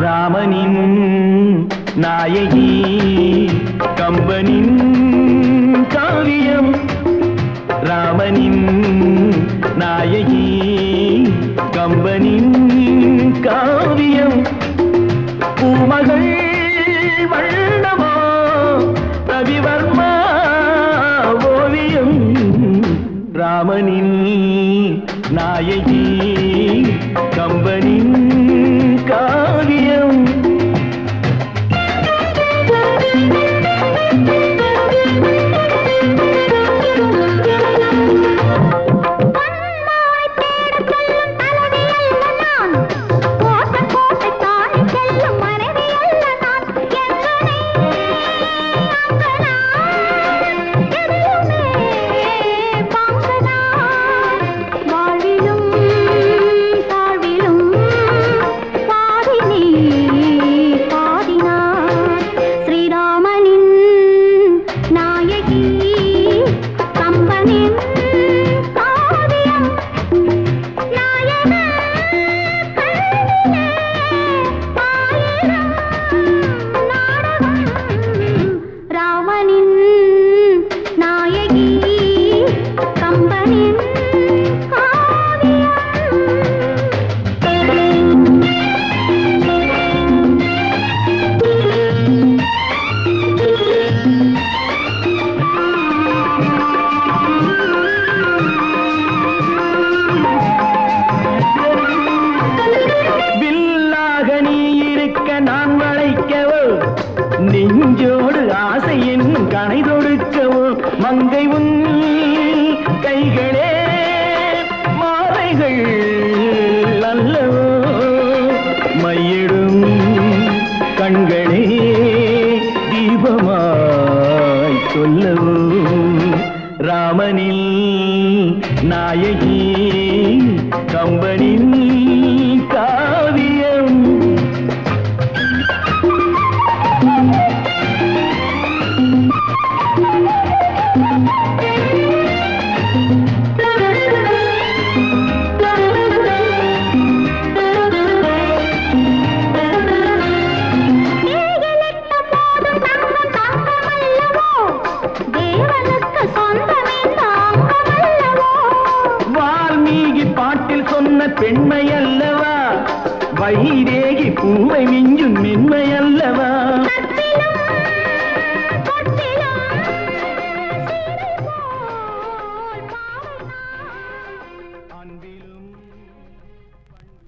ராமனின் நாயகி கம்பனின் காவியம் ராமனின் நாயகி கம்பனின் காவியம் பூமகள் வண்ணமோ ரவிவர்மா ஓவியம் ராமனின் நாயகி கம்பனின் காவியம் பொன்மாய் தேடச் செல்லும் தலைவி அல்ல நான். கோட்டை கோட்டை தாண்டிச் செல்லும் மனைவி அல்ல நான். எங்கனே அங்கனான். எதிலுமே பங்கனான். வாழ்விலும் தாழ்விலும் பாதி நீ, பாதி நான். ஸ்ரீராமனின் நாயகி கம்பனின் காவியம் நாயகன் கண்ணிலே ஆயிரம் நாடகம் ராமனின் நாயகி கம்பனின் வில்லாக நீ இருக்க நான் வளைக்கவோ நெஞ்சோடு ஆசை என் கணை தொடுக்கவோ மங்கை உன் கைகளே மாலைகள் அல்லவோ மையிடும் கண்களே தீபமாய் சொல்லவோ ராமனில் நாயகி கம்பனின் காவியம் நீகிலிட்ட போதும் தங்கம் தங்கமல்லவோ தேவனுக்கு சொந்தம் இந்த அங்கமல்லவோ வால்மீகி பாட்டில் சொன்ன பெண்மை அல்லவா வைதேகி பூவை மிஞ்சும் மென்மை அல்லவா